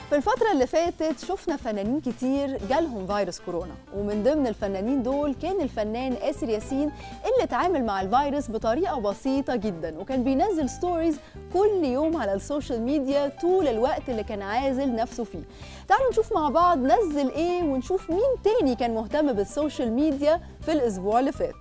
في الفترة اللي فاتت شفنا فنانين كتير جالهم فيروس كورونا ومن ضمن الفنانين دول كان الفنان آسر ياسين اللي اتعامل مع الفيروس بطريقة بسيطة جدا وكان بينزل ستوريز كل يوم على السوشيال ميديا طول الوقت اللي كان عازل نفسه فيه تعالوا نشوف مع بعض نزل ايه ونشوف مين تاني كان مهتم بالسوشيال ميديا في الأسبوع اللي فات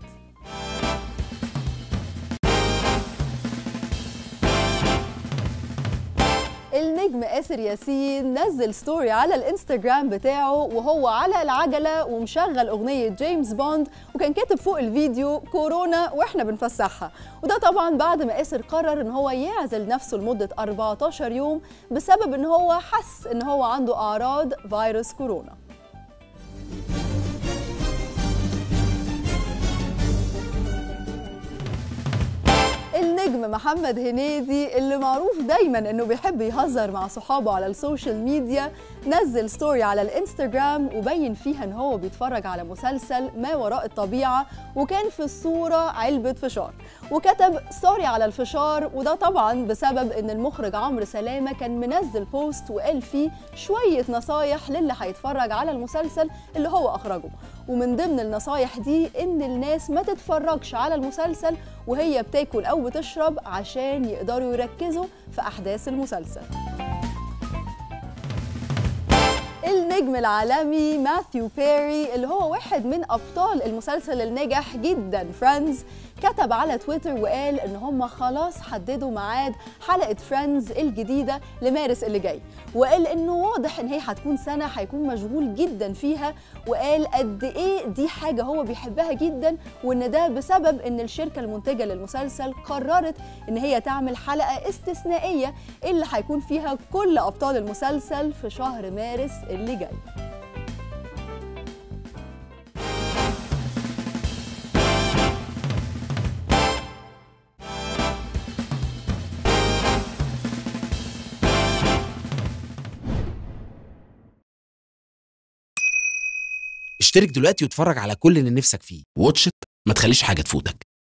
النجم آسر ياسين نزل ستوري على الانستجرام بتاعه وهو على العجلة ومشغل أغنية جيمس بوند وكان كاتب فوق الفيديو كورونا وإحنا بنفسحها وده طبعا بعد ما آسر قرر إن هو يعزل نفسه لمدة 14 يوم بسبب إن هو حس إن هو عنده أعراض فيروس كورونا النجم محمد هنيدي اللي معروف دايما انه بيحب يهزر مع صحابه على السوشيال ميديا نزل ستوري على الانستجرام وبين فيها ان هو بيتفرج على مسلسل ما وراء الطبيعه وكان في الصوره علبه فشار وكتب سوري على الفشار وده طبعا بسبب ان المخرج عمرو سلامه كان منزل بوست وقال فيه شويه نصايح للي هيتفرج على المسلسل اللي هو اخرجه ومن ضمن النصايح دي ان الناس ما تتفرجش على المسلسل وهي بتاكل او بتشرب عشان يقدروا يركزوا في احداث المسلسل النجم العالمي ماثيو بيري اللي هو واحد من ابطال المسلسل الناجح جدا فريندز كتب على تويتر وقال ان هم خلاص حددوا ميعاد حلقه فريندز الجديده لمارس اللي جاي وقال انه واضح ان هي هتكون سنه هيكون مشغول جدا فيها وقال قد ايه دي حاجه هو بيحبها جدا وان ده بسبب ان الشركه المنتجه للمسلسل قررت ان هي تعمل حلقه استثنائيه اللي هيكون فيها كل ابطال المسلسل في شهر مارس اللي جاي اشترك دلوقتي واتفرج على كل اللي نفسك فيه واتش إت، ما تخليش حاجة تفوتك